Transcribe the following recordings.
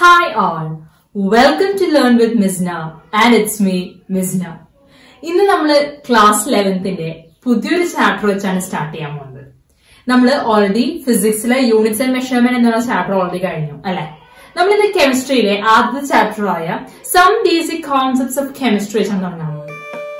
Hi all, welcome to Learn with Mizna and it's me, Mizna. ഇന്ന് നമ്മൾ class ലെവൻത്തിന്റെ പുതിയൊരു chapter വെച്ചാണ് start ചെയ്യാൻ പോകുന്നത് നമ്മൾ ഓൾറെഡി ഫിസിക്സിലെ യൂണിറ്റ്സ് ആൻഡ് മെഷർമെന്റ് എന്നുള്ള ചാപ്റ്റർ ഓൾറെഡി കഴിഞ്ഞു അല്ലെ നമ്മൾ ഇന്ന് കെമിസ്ട്രിയിലെ ആദ്യത്തെ ചാപ്റ്റർ ആയ some basic concepts of chemistry വെച്ചാണ് തുടങ്ങാൻ പോകുന്നത്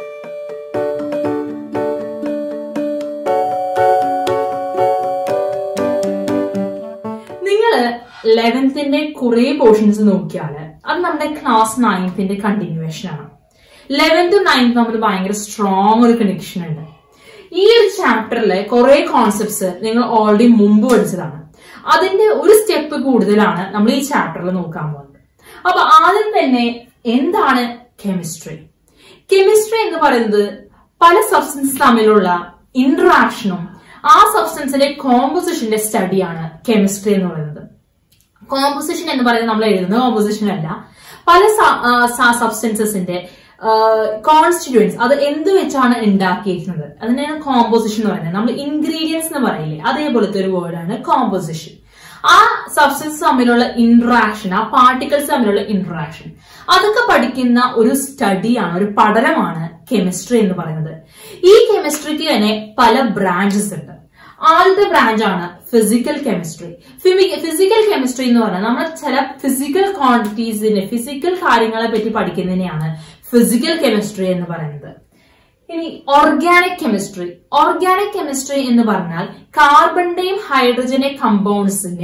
നിങ്ങൾ ലെവൻത്തിന്റെ കുറെ പോർഷൻസ് നോക്കിയാൽ അത് നമ്മുടെ ക്ലാസ് നയൻത്തിന്റെ കണ്ടിന്യൂവേഷൻ ആണ് ലെവൻത്തും നയൻത്തും തമ്മിൽ ഭയങ്കര സ്ട്രോങ് ഒരു കണക്ഷൻ ഉണ്ട് ഈ ഒരു ചാപ്റ്ററിലെ കുറെ കോൺസെപ്റ്റ്സ് നിങ്ങൾ ഓൾറെഡി മുമ്പ് പഠിച്ചതാണ് അതിന്റെ ഒരു സ്റ്റെപ്പ് കൂടുതലാണ് നമ്മൾ ഈ ചാപ്റ്ററിൽ നോക്കാൻ പോകുന്നത് അപ്പൊ ആദ്യം തന്നെ എന്താണ് കെമിസ്ട്രി കെമിസ്ട്രി എന്ന് പറയുന്നത് പല സബ്സ്റ്റൻസ് തമ്മിലുള്ള ഇന്ററാക്ഷനും ആ സബ്സ്റ്റൻസിന്റെ കോമ്പോസിഷന്റെ സ്റ്റഡിയാണ് കെമിസ്ട്രി എന്ന് പറയുന്നത് കോമ്പോസിഷൻ എന്ന് പറയുന്നത് നമ്മൾ എഴുതുന്ന കോമ്പോസിഷൻ അല്ല പല സബ്സ്റ്റൻസസിന്റെ കോൺസ്റ്റിറ്റ്യൂൻസ് അത് എന്ത് വെച്ചാണ് ഉണ്ടാക്കിയിരിക്കുന്നത് അതിനാണ് കോമ്പോസിഷൻ എന്ന് പറയുന്നത് നമ്മൾ ഇൻഗ്രീഡിയൻസ് എന്ന് പറയില്ലേ അതേപോലത്തെ ഒരു വേർഡാണ് കോമ്പോസിഷൻ ആ സബ്സ്റ്റൻസ് തമ്മിലുള്ള ഇന്ററാക്ഷൻ ആ പാർട്ടിക്കിൾസ് തമ്മിലുള്ള ഇന്ററാക്ഷൻ അതൊക്കെ പഠിക്കുന്ന ഒരു സ്റ്റഡിയാണ് ഒരു പഠനമാണ് കെമിസ്ട്രി എന്ന് പറയുന്നത് ഈ കെമിസ്ട്രിക്ക് തന്നെ പല ബ്രാഞ്ചസ് ഉണ്ട് ആദ്യത്തെ ബ്രാഞ്ചാണ് ഫിസിക്കൽ കെമിസ്ട്രി ഫിസിക്കൽ കെമിസ്ട്രി എന്ന് പറഞ്ഞാൽ നമ്മൾ ചില ഫിസിക്കൽ ക്വാണ്ടിറ്റീസിന്റെ ഫിസിക്കൽ കാര്യങ്ങളെ പറ്റി പഠിക്കുന്നതിനെയാണ് ഫിസിക്കൽ കെമിസ്ട്രി എന്ന് പറയുന്നത് ഇനി ഓർഗാനിക് കെമിസ്ട്രി ഓർഗാനിക് കെമിസ്ട്രി എന്ന് പറഞ്ഞാൽ കാർബണിന്റെയും ഹൈഡ്രജന്റെ കമ്പൗണ്ട്സിന്റെ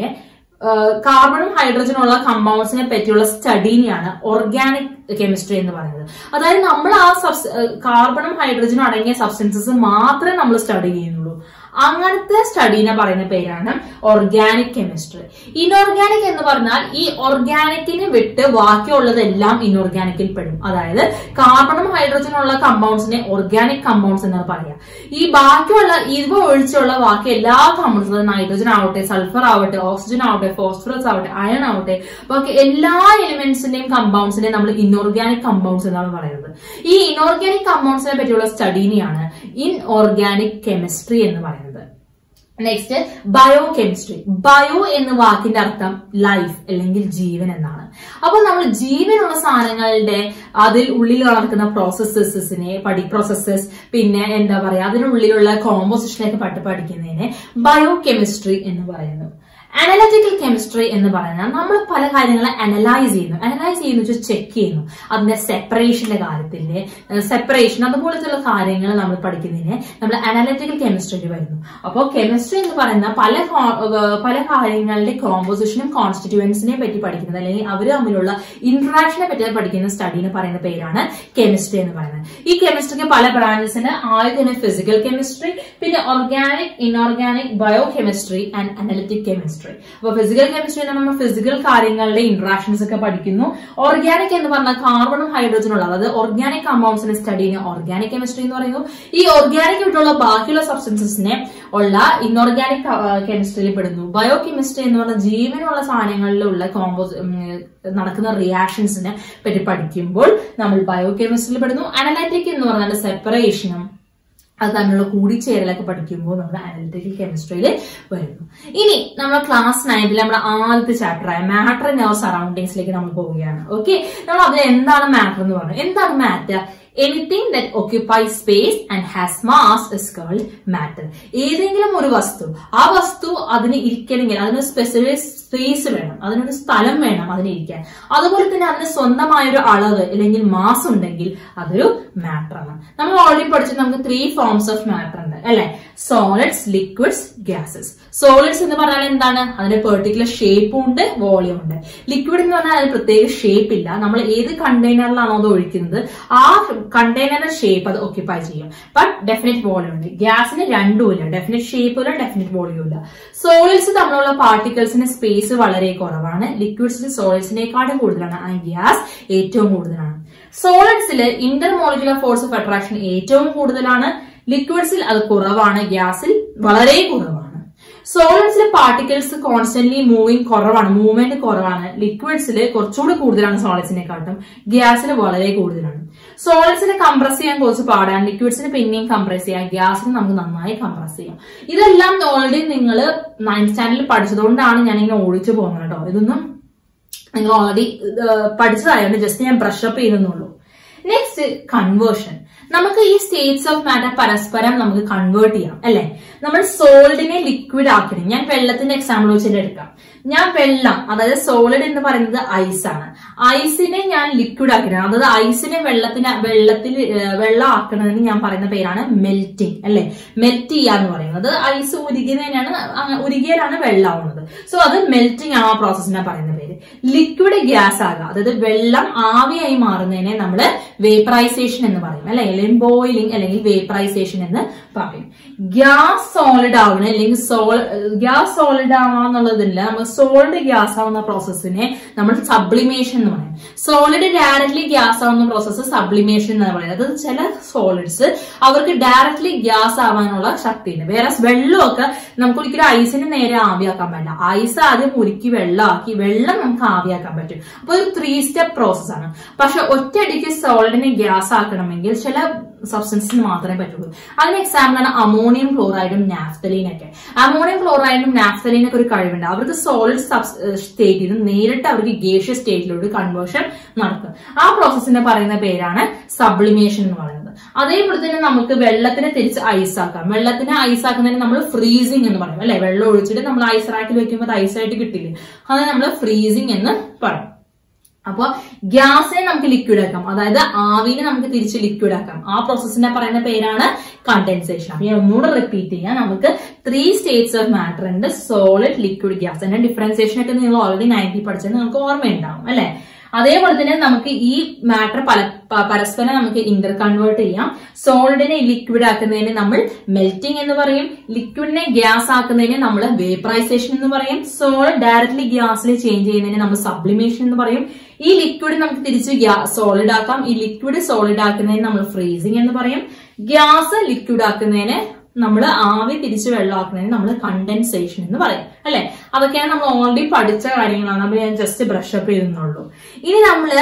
കാർബണും ഹൈഡ്രജനും ഉള്ള കമ്പൗണ്ട്സിനെ പറ്റിയുള്ള സ്റ്റഡീനെയാണ് ഓർഗാനിക് കെമിസ്ട്രി എന്ന് പറയുന്നത് അതായത് നമ്മൾ ആ സബ്സ് കാർബണും ഹൈഡ്രജനും അടങ്ങിയ സബ്സ്റ്റൻസസ് മാത്രമേ നമ്മൾ സ്റ്റഡി ചെയ്യുന്നുള്ളൂ അങ്ങനത്തെ സ്റ്റഡീനെ പറയുന്ന പേരാണ് ഓർഗാനിക് കെമിസ്ട്രി ഇനോർഗാനിക് എന്ന് പറഞ്ഞാൽ ഈ ഓർഗാനിക്കിന് വിട്ട് ബാക്കിയുള്ളതെല്ലാം ഇനോർഗാനിക്കിൽ പെടും അതായത് കാർബണും ഹൈഡ്രജനും ഉള്ള കമ്പൗണ്ട്സിനെ ഓർഗാനിക് കമ്പൗണ്ട്സ് എന്നാണ് പറയാം ഈ ബാക്കിയുള്ള ഇവ ഒഴിച്ചുള്ള ബാക്കി എല്ലാ കമ്പൗണ്ട്സും നൈട്രജൻ ആവട്ടെ സൾഫർ ആവട്ടെ ഓക്സിജൻ ആവട്ടെ ഫോസ്ഫറസ് ആവട്ടെ അയൺ ആവട്ടെ ബാക്കി എല്ലാ എലിമെന്റ്സിന്റെയും കമ്പൗണ്ട്സിനെ നമ്മൾ ഇനോർഗാനിക് കമ്പൗണ്ട്സ് എന്നാണ് പറയുന്നത് ഈ ഇനോർഗാനിക് കമ്പൗണ്ട്സിനെ പറ്റിയുള്ള സ്റ്റഡീനെയാണ് ഇൻ ഓർഗാനിക് കെമിസ്ട്രി എന്ന് പറയുന്നത് നെക്സ്റ്റ് ബയോ കെമിസ്ട്രി ബയോ എന്ന വാക്കിന്റെ അർത്ഥം ലൈഫ് അല്ലെങ്കിൽ ജീവൻ എന്നാണ് അപ്പോൾ നമ്മൾ ജീവനുള്ള സാധനങ്ങളുടെ അതിൽ ഉള്ളിൽ നടക്കുന്ന പ്രോസസ്സസിനെ പഠി പ്രോസസ്സസ് പിന്നെ എന്താ പറയാ അതിനുള്ളിലുള്ള കോമ്പോസിഷനൊക്കെ പട്ട് പഠിക്കുന്നതിനെ ബയോ കെമിസ്ട്രി എന്ന് പറയുന്നു അനലറ്റിക്കൽ കെമിസ്ട്രി എന്ന് പറയുന്നത് നമ്മൾ പല കാര്യങ്ങളെ അനലൈസ് ചെയ്യുന്നു അനലൈസ് ചെയ്യുന്നു വെച്ചാൽ ചെക്ക് ചെയ്യുന്നു അതിന്റെ സെപ്പറേഷന്റെ കാര്യത്തിന്റെ സെപ്പറേഷൻ അതുപോലത്തെ കാര്യങ്ങൾ നമ്മൾ പഠിക്കുന്നതിന് നമ്മൾ അനലറ്റിക്കൽ കെമിസ്ട്രിയിൽ വരുന്നു അപ്പോൾ കെമിസ്ട്രി എന്ന് പറയുന്ന പല പല കാര്യങ്ങളുടെ കോമ്പോസിഷനും കോൺസ്റ്റിറ്റ്യൂവൻസിനെ പറ്റി പഠിക്കുന്നത് അല്ലെങ്കിൽ അവർ തമ്മിലുള്ള ഇന്ററാക്ഷനെ പറ്റി പഠിക്കുന്ന സ്റ്റഡീനെ പറയുന്ന പേരാണ് കെമിസ്ട്രി എന്ന് പറയുന്നത് ഈ കെമിസ്ട്രിക്ക് പല ബ്രാഞ്ചസിന് ആദ്യം ഫിസിക്കൽ കെമിസ്ട്രി പിന്നെ organic inorganic biochemistry and analytic chemistry അപ്പൊ ഫിസിക്കൽ കെമിസ്ട്രി നമ്മൾ ഫിസിക്കൽ കാര്യങ്ങളുടെ ഇന്ററാക്ഷൻസ് ഒക്കെ പഠിക്കുന്നു ഓർഗാനിക് എന്ന് പറഞ്ഞാൽ കാർബണും ഹൈഡ്രജനും ഉള്ള അതായത് ഓർഗാനിക് കമ്പൗണ്ട്സിനെ സ്റ്റഡി ചെയ്യുന്ന ഓർഗാനിക് കെമിസ്ട്രി എന്ന് പറയുന്നു ഈ ഓർഗാനിക് ആയിട്ടുള്ള ബാക്കിയുള്ള സബ്സ്റ്റൻസസിനെ ഉള്ള ഇൻഓർഗാനിക് കെമിസ്ട്രിയിൽ പെടുന്നു ബയോ കെമിസ്ട്രി എന്ന് പറഞ്ഞ ജീവനുള്ള സാധനങ്ങളിലുള്ള കോമ്പോസ് നടക്കുന്ന റിയാക്ഷൻസിനെ പറ്റി പഠിക്കുമ്പോൾ നമ്മൾ ബയോ കെമിസ്ട്രിയിൽ പെടുന്നു അനലറ്റിക് എന്ന് പറഞ്ഞാൽ സെപ്പറേഷനും അത് തമ്മിലുള്ള കൂടിച്ചേരലൊക്കെ പഠിക്കുമ്പോൾ നമ്മൾ അനലിറ്റിക്കൽ കെമിസ്ട്രിയിൽ വരുന്നു ഇനി നമ്മൾ ക്ലാസ് നയൻത്തിൽ നമ്മുടെ ആദ്യത്തെ ചാപ്റ്റർ ആയ മാറ്റർ ഇൻ അവർ സറൗണ്ടിങ്സിലേക്ക് നമ്മൾ പോവുകയാണ് ഓക്കെ നമ്മൾ അതിൽ എന്താണ് മാറ്റർ എന്ന് പറഞ്ഞു എന്താണ് matter anything that occupy space and has mass is called matter ഏതെങ്കിലും ഒരു വസ്തു ആ വസ്തു അതിന് ഇരിക്കണമെങ്കിൽ അതിന് സ്പെസിഫിക് സ്പേസ് വേണം അതിനൊരു സ്ഥലം വേണം അതിന് ഇരിക്കാൻ അതുപോലെ തന്നെ അതിന് സ്വന്തമായൊരു അളവ് അല്ലെങ്കിൽ മാസ് ഉണ്ടെങ്കിൽ അതൊരു മാറ്റർ ആണ് നമ്മൾ ഓൾറെഡി പഠിച്ചത് നമുക്ക് ത്രീ ഫോംസ് ഓഫ് മാറ്റർ ഉണ്ട് അല്ലെ സോളിഡ്സ് ലിക്വിഡ്സ് ഗ്യാസസ് സോളിഡ്സ് എന്ന് പറഞ്ഞാൽ എന്താണ് അതിന് പെർട്ടിക്കുലർ ഷേപ്പും ഉണ്ട് വോളിയം ഉണ്ട് ലിക്വിഡ് എന്ന് പറഞ്ഞാൽ അതിന് പ്രത്യേക ഷേപ്പ് ഇല്ല നമ്മൾ ഏത് കണ്ടെയ്നറിലാണോ അത് ഒഴിക്കുന്നത് ആ കണ്ടെയ്നറിന്റെ ഷേപ്പ് അത് ഒക്യുപ്പൈ ചെയ്യും ബട്ട് ഡെഫിനറ്റ് വോളിയം ഉണ്ട് ഗ്യാസിന് രണ്ടും ഇല്ല ഡെഫിനറ്റ് ഷേപ്പും ഇല്ല ഡെഫിനറ്റ് വോളിയം ഇല്ല സോളിഡ്സ് തമ്മിലുള്ള പാർട്ടിക്കിൾസിന് സ്പേസ് വളരെ കുറവാണ് ലിക്വിഡ്സിന് സോളിഡ്സിനേക്കാളും കൂടുതലാണ് ആ ഗ്യാസ് ഏറ്റവും കൂടുതലാണ് സോളിഡ്സിൽ intermolecular force of attraction ഏറ്റവും കൂടുതലാണ് ലിക്വിഡ്സിൽ അത് കുറവാണ് ഗ്യാസിൽ വളരെ കുറവാണ് സോളിഡ്സിലെ പാർട്ടിക്കിൾസ് കോൺസ്റ്റന്റ്ലി മൂവിങ് കുറവാണ് മൂവ്മെന്റ് കുറവാണ് ലിക്വിഡ്സിൽ കുറച്ചുകൂടി കൂടുതലാണ് സോളിഡ്സിനെക്കാട്ടും ഗ്യാസിൽ വളരെ കൂടുതലാണ് സോളിഡ്സിനെ കംപ്രസ് ചെയ്യാൻ കുറച്ച് പാടാണ് ലിക്വിഡ്സിന് പിന്നെയും കംപ്രസ് ചെയ്യാം ഗ്യാസിന് നമുക്ക് നന്നായി കംപ്രസ് ചെയ്യാം ഇതെല്ലാം ഓൾറെഡി നിങ്ങൾ നയൻത് സ്റ്റാൻഡേർഡിൽ പഠിച്ചതുകൊണ്ടാണ് ഞാൻ ഇങ്ങനെ ഓടിച്ചു പോകുന്നത് കേട്ടോ ഇതൊന്നും നിങ്ങൾ ഓൾറെഡി പഠിച്ചതായതുകൊണ്ട് ജസ്റ്റ് ഞാൻ ബ്രഷ് അപ്പ് ചെയ്യുന്നുള്ളൂ നെക്സ്റ്റ് കൺവേർഷൻ നമുക്ക് ഈ സ്റ്റേറ്റ്സ് ഓഫ് മാറ്റർ പരസ്പരം നമുക്ക് കൺവേർട്ട് ചെയ്യാം അല്ലെ നമ്മൾ സോളിഡിനെ ലിക്വിഡ് ആക്കണം ഞാൻ വെള്ളത്തിന്റെ എക്സാമ്പിൾ വെച്ചിട്ട് എടുക്കാം ഞാൻ വെള്ളം അതായത് സോളിഡ് എന്ന് പറയുന്നത് ഐസ് ആണ് ഐസിനെ ഞാൻ ലിക്വിഡ് ആക്കണം അതായത് ഐസിനെ വെള്ളത്തിന് വെള്ളത്തിൽ ഏഹ്, വെള്ളം ആക്കണതിന് ഞാൻ പറയുന്ന പേരാണ് മെൽറ്റിംഗ് അല്ലെ മെൽറ്റ് ചെയ്യുക എന്ന് പറയുന്നത് ഐസ് ഉരുകുന്നതിനാണ് അങ്ങ- ഉരുകിയാലാണ് വെള്ളമാവുന്നത് സോ അത് മെൽറ്റിംഗ് ആണ് ആ പ്രോസസ്സിനെ പറയുന്ന പേര് ലിക്വിഡ് ഗ്യാസ് ആകുക അതായത് വെള്ളം ആവിയായി മാറുന്നതിനെ നമ്മൾ വേപ്പറൈസേഷൻ എന്ന് പറയും അല്ലെ അല്ലെങ്കിൽ ബോയിലിംഗ് അല്ലെങ്കിൽ വേപ്പറൈസേഷൻ എന്ന് പറയും ഗ്യാസ് സോളിഡ് ആവണ അല്ലെങ്കിൽ സോൾ ഗ്യാസ് സോളിഡ് ആവാന്നുള്ളതില്ല നമ്മൾ സോളിഡ് ഗ്യാസ് ആവുന്ന പ്രോസസ്സിനെ നമ്മൾ സബ്ലിമേഷൻ എന്ന് പറയും സോളിഡ് ഡയറക്ട്ലി ഗ്യാസ് ആവുന്ന പ്രോസസ്സ് സബ്ലിമേഷൻ എന്ന് പറയുന്നത് അത് ചില സോളിഡ്സ് അവർക്ക് ഡയറക്ട്ലി ഗ്യാസ് ആവാനുള്ള ശക്തിയുണ്ട് വേറെ വെള്ളമൊക്കെ നമുക്ക് ഒരിക്കലും ഐസിന് നേരെ ആവിയാക്കാൻ പറ്റില്ല ഐസ് ആദ്യം ഉരുക്കി വെള്ളമാക്കി വെള്ളം നമുക്ക് ആവിയാക്കാൻ പറ്റും അപ്പൊ ഒരു ത്രീ സ്റ്റെപ്പ് പ്രോസസ് ആണ് പക്ഷെ ഒറ്റയടിക്ക് സോളിഡിനെ ഗ്യാസ് ആക്കണമെങ്കിൽ ചില സബ്സ്റ്റൻസിന് മാത്രമേ പറ്റുള്ളൂ അതിന് എക്സാമ്പിൾ ആണ് അമോണിയം ക്ലോറൈഡും നാഫ്തലീനും ഒക്കെ അമോണിയം ക്ലോറൈഡും നാഫ്തലീനൊക്കെ ഒരു കഴിവുണ്ട് അവർക്ക് സോളിഡ് സ്റ്റേറ്റിൽ നിന്ന് നേരിട്ട് അവർക്ക് ഗേഷ്യ സ്റ്റേറ്റിലോട്ട് കൺവേർഷൻ നടക്കും ആ പ്രോസസ്സിനെ പറയുന്ന പേരാണ് സബ്ലിമേഷൻ എന്ന് പറയുന്നത് അതേപോലെ തന്നെ നമുക്ക് വെള്ളത്തിനെ തിരിച്ച് ഐസ് ആക്കാം വെള്ളത്തിനെ ഐസ് ആക്കുന്നതിന് നമ്മൾ ഫ്രീസിങ് എന്ന് പറയും അല്ലെ വെള്ളം ഒഴിച്ചിട്ട് നമ്മൾ ഐസ് റാക്കിൽ വെക്കുമ്പോൾ അത് ഐസായിട്ട് കിട്ടില്ലേ അത് നമ്മൾ ഫ്രീസിങ് എന്ന് പറയും അപ്പൊ ഗ്യാസിനെ നമുക്ക് ലിക്വിഡ് ആക്കാം അതായത് ആവിനെ നമുക്ക് തിരിച്ച് ലിക്വിഡ് ആക്കാം ആ പ്രോസസ്സിനെ പറയുന്ന പേരാണ് കണ്ടൻസേഷൻ അപ്പൊ ഞാൻ ഒന്നുകൂടെ റിപ്പീറ്റ് ചെയ്യാം നമുക്ക് ത്രീ സ്റ്റേറ്റ്സ് ഓഫ് മാറ്റർ ഉണ്ട് സോളിഡ് ലിക്വിഡ് ഗ്യാസ് അതിന്റെ ഡിഫറൻസിയേഷൻ ഒക്കെ നിങ്ങൾ ഓൾറെഡി നയൻറ്റി പഠിച്ചത് നിങ്ങൾക്ക് ഓർമ്മയുണ്ടാവും അല്ലെ അതേപോലെ തന്നെ നമുക്ക് ഈ മാറ്റർ പല പ- പരസ്പരം നമുക്ക് ഇന്റർ കൺവേർട്ട് ചെയ്യാം സോളിഡിനെ ലിക്വിഡ് ആക്കുന്നതിനെ നമ്മൾ മെൽറ്റിംഗ് എന്ന് പറയും ലിക്വിഡിനെ ഗ്യാസ് ആക്കുന്നതിനെ നമ്മൾ വേപ്പറൈസേഷൻ എന്ന് പറയും സോളിഡ് ഡയറക്ട്ലി ഗ്യാസിൽ ചേഞ്ച് ചെയ്യുന്നതിനെ നമ്മൾ സബ്ലിമേഷൻ എന്ന് പറയും ഈ ലിക്വിഡ് നമുക്ക് തിരിച്ച് സോളിഡ് ആക്കാം ഈ ലിക്വിഡ് സോളിഡ് ആക്കുന്നതിന് നമ്മൾ ഫ്രീസിങ് എന്ന് പറയും ഗ്യാസ് ലിക്വിഡ് ആക്കുന്നതിന് നമ്മൾ ആവി തിരിച്ച് വെള്ളമാക്കുന്നതിന് നമ്മൾ കണ്ടൻസേഷൻ എന്ന് പറയും അല്ലെ അതൊക്കെയാണ് നമ്മൾ ഓൾറെഡി പഠിച്ച കാര്യങ്ങളാണ് അപ്പൊ ഞാൻ ജസ്റ്റ് ബ്രഷ് അപ്പ് ചെയ്യുന്നുള്ളൂ ഇനി നമ്മള്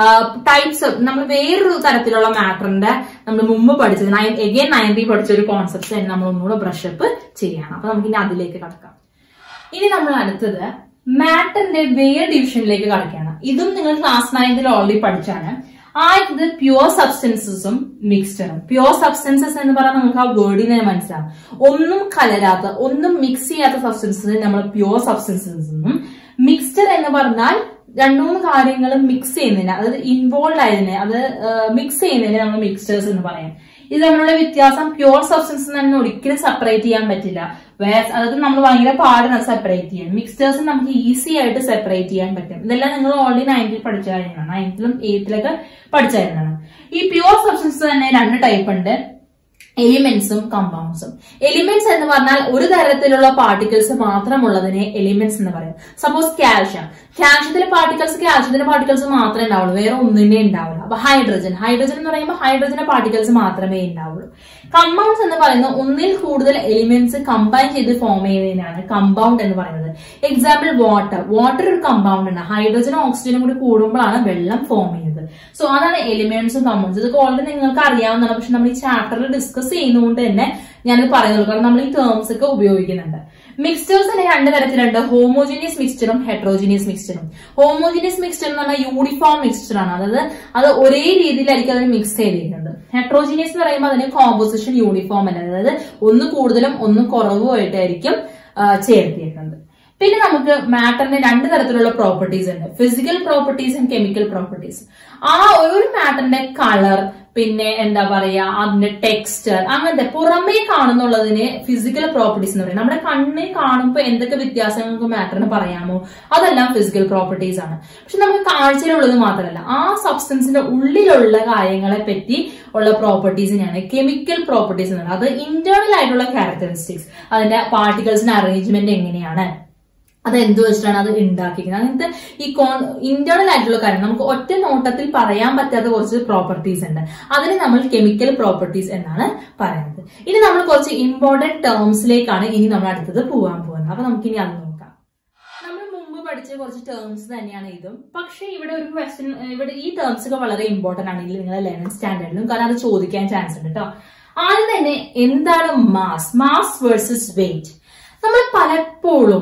ടൈപ്സ് നമ്മൾ വേറൊരു തരത്തിലുള്ള മാറ്ററിന്റെ നമ്മൾ മുമ്പ് പഠിച്ചത് നയൻ എഗെയിൻ നയൻറ്റി പഠിച്ച ഒരു കോൺസെപ്റ്റ് തന്നെ നമ്മൾ ഒന്നുകൂടെ ബ്രഷ് അപ്പ് ചെയ്യണം അപ്പൊ നമുക്ക് ഇനി അതിലേക്ക് കടക്കാം ഇനി നമ്മൾ അടുത്തത് മാറ്ററിന്റെ വേർ ഡിവിഷനിലേക്ക് കടക്കുകയാണ് ഇതും നിങ്ങൾ ക്ലാസ് നയൻത്തിൽ ഓൾറെഡി പഠിച്ചാണ് ആദ്യത് പ്യുവർ സബ്സ്റ്റൻസസും മിക്സ്ചറും പ്യുവർ സബ്സ്റ്റൻസസ് എന്ന് പറഞ്ഞാൽ നമുക്ക് ആ വേർഡിൽ തന്നെ മനസ്സിലാവും ഒന്നും കലരാത്ത ഒന്നും മിക്സ് ചെയ്യാത്ത സബ്സ്റ്റൻസസ് നമ്മൾ പ്യുവർ സബ്സ്റ്റൻസസ് എന്നും മിക്സ്ചർ എന്ന് പറഞ്ഞാൽ രണ്ടു മൂന്ന് കാര്യങ്ങൾ മിക്സ് ചെയ്യുന്നതിന് അതായത് ഇൻവോൾവ് ആയതിനെ അത് മിക്സ് ചെയ്യുന്നതിന് നമ്മൾ മിക്സ്ചേഴ്സ് എന്ന് പറയാം ഇത് തമ്മിലുള്ള വ്യത്യാസം പ്യുവർ സബ്സ്റ്റൻസ് തന്നെ ഒരിക്കലും സെപ്പറേറ്റ് ചെയ്യാൻ പറ്റില്ല വേറെ അതായത് നമ്മൾ ഭയങ്കര പാടാണ് സെപ്പറേറ്റ് ചെയ്യാൻ മിക്സ്ചേഴ്സ് നമുക്ക് ഈസി ആയിട്ട് സെപ്പറേറ്റ് ചെയ്യാൻ പറ്റും ഇതെല്ലാം നിങ്ങൾ ഓൾറെഡി നയൻത്തിൽ പഠിച്ച കാര്യങ്ങളാണ് നയൻത്തിലും എയ്ത്തിലൊക്കെ പഠിച്ച കാര്യങ്ങളാണ് ഈ പ്യുവർ സബ്സ്റ്റൻസ് തന്നെ രണ്ട് ടൈപ്പ് ഉണ്ട് എലിമെന്റ്സും കമ്പൗണ്ട്സും എലിമെന്റ്സ് എന്ന് പറഞ്ഞാൽ ഒരു തരത്തിലുള്ള പാർട്ടിക്കിൾസ് മാത്രമുള്ളതിനെ എലിമെന്റ്സ് എന്ന് പറയും സപ്പോസ് കാൽഷ്യം കാൽഷ്യത്തിലെ പാർട്ടിക്കിൾസ് കാൽഷ്യത്തിന്റെ പാർട്ടിക്കിൾസ് മാത്രമേ ഉണ്ടാവുള്ളൂ വേറെ ഒന്നിനെ ഉണ്ടാവില്ല അപ്പൊ ഹൈഡ്രജൻ ഹൈഡ്രജൻ എന്ന് പറയുമ്പോൾ ഹൈഡ്രജന്റെ പാർട്ടിക്കിൾസ് മാത്രമേ ഉണ്ടാവുള്ളൂ കമ്പൗണ്ട്സ് എന്ന് പറയുന്നത് ഒന്നിൽ കൂടുതൽ എലിമെന്റ്സ് കമ്പൈൻ ചെയ്ത് ഫോം ചെയ്യുന്നതിനാണ് കമ്പൗണ്ട് എന്ന് പറയുന്നത് എക്സാമ്പിൾ വാട്ടർ വാട്ടർ ഒരു കമ്പൗണ്ട് ആണ് ഹൈഡ്രജനും ഓക്സിജനും കൂടി കൂടുമ്പോഴാണ് വെള്ളം ഫോം ചെയ്യുന്നത് സോ അതാണ് എലിമെന്റ്സും കമ്പൗണ്ട്സ് ഇതൊക്കെ ഓൾറെഡി നിങ്ങൾക്ക് അറിയാവുന്നതാണ് പക്ഷെ നമ്മൾ ഈ ചാപ്റ്ററിൽ ഡിസ്കസ് ചെയ്യുന്നതുകൊണ്ട് തന്നെ ഞാനിത് പറയുന്നുള്ളൂ കാരണം നമ്മൾ ഈ ടേംസ് ഒക്കെ ഉപയോഗിക്കുന്നുണ്ട് മിക്സ്ചേഴ്സ് തന്നെ രണ്ട് തരത്തിലുണ്ട് ഹോമോജീനിയസ് മിക്സ്ചറും ഹെട്രോജീനിയസ് മിക്സ്ചറും ഹോമോജീനിയസ് മിക്സ്ചർ എന്ന് പറഞ്ഞാൽ യൂണിഫോം മിക്സ്ചർ ആണ് അതായത് അത് ഒരേ രീതിയിലായിരിക്കും അതിന് മിക്സ് ചെയ്തിരിക്കുന്നത് ഹെട്രോജീനിയസ് എന്ന് പറയുമ്പോൾ അതിന് കോമ്പോസിഷൻ യൂണിഫോം അല്ല അതായത് ഒന്ന് കൂടുതലും ഒന്ന് കുറവുമായിട്ടായിരിക്കും ആ, ചേർത്തിരിക്കുന്നത് പിന്നെ നമുക്ക് മാറ്ററിന് രണ്ട് തരത്തിലുള്ള പ്രോപ്പർട്ടീസ് ഉണ്ട് physical properties and chemical properties ആ ഒരു മാറ്ററിന്റെ കളർ പിന്നെ എന്താ പറയാ അതിന്റെ ടെക്സ്ചർ അങ്ങനത്തെ പുറമേ കാണുന്നുള്ളതിന് ഫിസിക്കൽ പ്രോപ്പർട്ടീസ് എന്ന് പറയും നമ്മുടെ കണ്ണിൽ കാണുമ്പോൾ എന്തൊക്കെ വ്യത്യാസങ്ങൾക്ക് മാറ്ററിന് പറയാമോ അതെല്ലാം ഫിസിക്കൽ പ്രോപ്പർട്ടീസ് ആണ് പക്ഷെ നമുക്ക് കാഴ്ചയിലുള്ളത് മാത്രമല്ല ആ സബ്സ്റ്റൻസിന്റെ ഉള്ളിലുള്ള കാര്യങ്ങളെ പറ്റി ഉള്ള പ്രോപ്പർട്ടീസിനെയാണ് കെമിക്കൽ പ്രോപ്പർട്ടീസ് എന്ന് പറയുന്നത് അത് ഇന്റേണൽ ആയിട്ടുള്ള ക്യാരക്ടറിസ്റ്റിക്സ് അതിന്റെ പാർട്ടിക്കിൾസിന്റെ അറേഞ്ച്മെന്റ് എങ്ങനെയാണ് അത് എന്ത് വെച്ചിട്ടാണ് അത് ഉണ്ടാക്കിയിരിക്കുന്നത് അങ്ങനത്തെ ഈ കോൺ ഇന്റേണൽ ആയിട്ടുള്ള കാര്യം നമുക്ക് ഒറ്റ നോട്ടത്തിൽ പറയാൻ പറ്റാത്ത കുറച്ച് പ്രോപ്പർട്ടീസ് ഉണ്ട് അതിന് നമ്മൾ കെമിക്കൽ പ്രോപ്പർട്ടീസ് എന്നാണ് പറയുന്നത് ഇനി നമ്മൾ കുറച്ച് ഇമ്പോർട്ടന്റ് ടേംസിലേക്കാണ് ഇനി നമ്മൾ അടുത്തത് പോകാൻ പോകുന്നത് അപ്പൊ നമുക്ക് ഇനി അത് നോക്കാം നമ്മൾ മുമ്പ് പഠിച്ച കുറച്ച് ടേംസ് തന്നെയാണ് ഇതും പക്ഷേ ഇവിടെ ഒരു ക്വസ്റ്റ്യൻ ഇവിടെ ഈ ടേംസ് ഒക്കെ വളരെ ഇമ്പോർട്ടന്റ് ആണ് ഇതിൽ നിങ്ങളുടെ ലെവൻത്ത് സ്റ്റാൻഡേർഡിലും കാരണം അത് ചോദിക്കാൻ ചാൻസ് ഉണ്ട് കേട്ടോ ആദ്യം തന്നെ എന്താണ് മാസ് മാസ് വേഴ്സസ് വെയിറ്റ് നമ്മൾ പലപ്പോഴും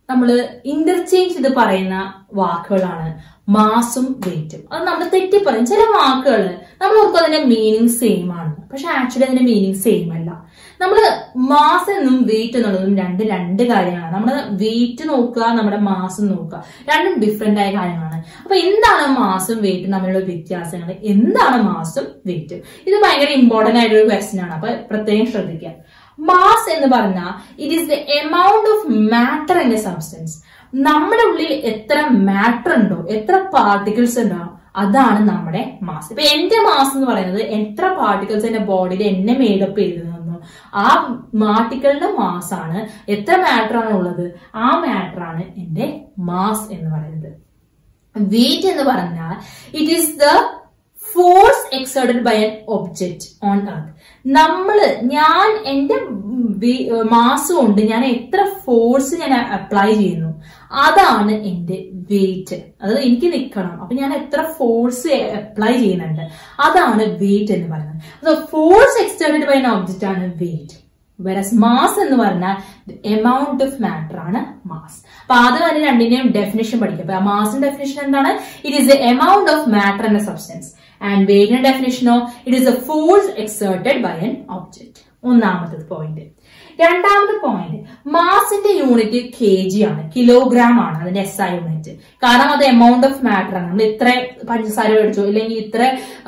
നമ്മൾ ഇന്റർചേഞ്ച് ചെയ്ത് പറയുന്ന വാക്കുകളാണ് മാസും വെയിറ്റും അത് നമ്മൾ തെറ്റി പറയും ചില വാക്കുകൾ നമ്മൾ ഓർക്കും അതിന്റെ മീനിങ് സെയിം ആണ് പക്ഷെ ആക്ച്വലി അതിന്റെ മീനിങ് സെയിം അല്ല നമ്മൾ മാസ് എന്നും വെയിറ്റ് എന്നുള്ളതും രണ്ട് രണ്ട് കാര്യങ്ങളാണ് നമ്മൾ വെയിറ്റ് നോക്കുക നമ്മുടെ മാസം നോക്കുക രണ്ടും ഡിഫറെന്റ് ആയ കാര്യങ്ങളാണ് അപ്പൊ എന്താണ് മാസും വെയിറ്റും തമ്മിലുള്ള വ്യത്യാസങ്ങൾ എന്താണ് മാസും വെയിറ്റും ഇത് ഭയങ്കര ഇമ്പോർട്ടന്റ് ആയിട്ടുള്ള ക്വസ്റ്റ്യൻ ആണ് അപ്പൊ പ്രത്യേകം ശ്രദ്ധിക്കുക മാസ് എന്ന് പറഞ്ഞാൽ it is the amount of matter in a substance നമ്മുടെ ഉള്ളിൽ എത്ര മാറ്റർ ഉണ്ടോ എത്ര പാർട്ടിക്കിൾസ് ഉണ്ടോ അതാണ് നമ്മുടെ മാസ് ഇപ്പൊ എന്റെ മാസ് എന്ന് പറയുന്നത് എത്ര പാർട്ടിക്കിൾസ് എന്റെ ബോഡിയിൽ എന്നെ മേഡപ്പ് ചെയ്തതെന്നോ ആ പാർട്ടിക്കിളിന്റെ മാസ് ആണ് എത്ര മാറ്റർ ആണ് ഉള്ളത് ആ മാറ്റർ ആണ് എന്റെ മാസ് എന്ന് പറയുന്നത് വെയിറ്റ് എന്ന് പറഞ്ഞാൽ it is the force exerted by an object on earth നമ്മള് ഞാൻ എന്റെ മാസ് കൊണ്ട് ഞാൻ എത്ര ഫോഴ്സ് ഞാൻ അപ്ലൈ ചെയ്യുന്നു അതാണ് എന്റെ വെയിറ്റ് അതായത് എനിക്ക് നിൽക്കണം അപ്പൊ ഞാൻ എത്ര ഫോഴ്സ് അപ്ലൈ ചെയ്യുന്നുണ്ട് അതാണ് വെയിറ്റ് എന്ന് പറയുന്നത് force exerted by an object ആണ് വെയിറ്റ് വെറസ് മാസ് എന്ന് പറഞ്ഞാൽ എമൗണ്ട് ഓഫ് മാറ്റർ ആണ് മാസ് അപ്പൊ ആദ്യം അതിന് രണ്ടിന്റെയും ഡെഫിനേഷൻ പഠിക്കുക അപ്പൊ മാസിന്റെ ഡെഫിനേഷൻ എന്താണ് it is the amount of matter എന്ന സബ്സ്റ്റൻസ് ആൻഡ് വെയിറ്റിന്റെ ഡെഫിനേഷനോ it is a force exerted by an object ഒന്നാമത്തെ പോയിന്റ് രണ്ടാമത്തെ പോയിന്റ് മാസിന്റെ യൂണിറ്റ് കെ ജി ആണ് കിലോഗ്രാം ആണ് അതിന്റെ എസ് ഐ യൂണിറ്റ് കാരണം അത് എമൗണ്ട് ഓഫ് മാറ്റർ ആണ് നമ്മൾ ഇത്ര പഞ്ചസാര മേടിച്ചു അല്ലെങ്കിൽ ഇത്ര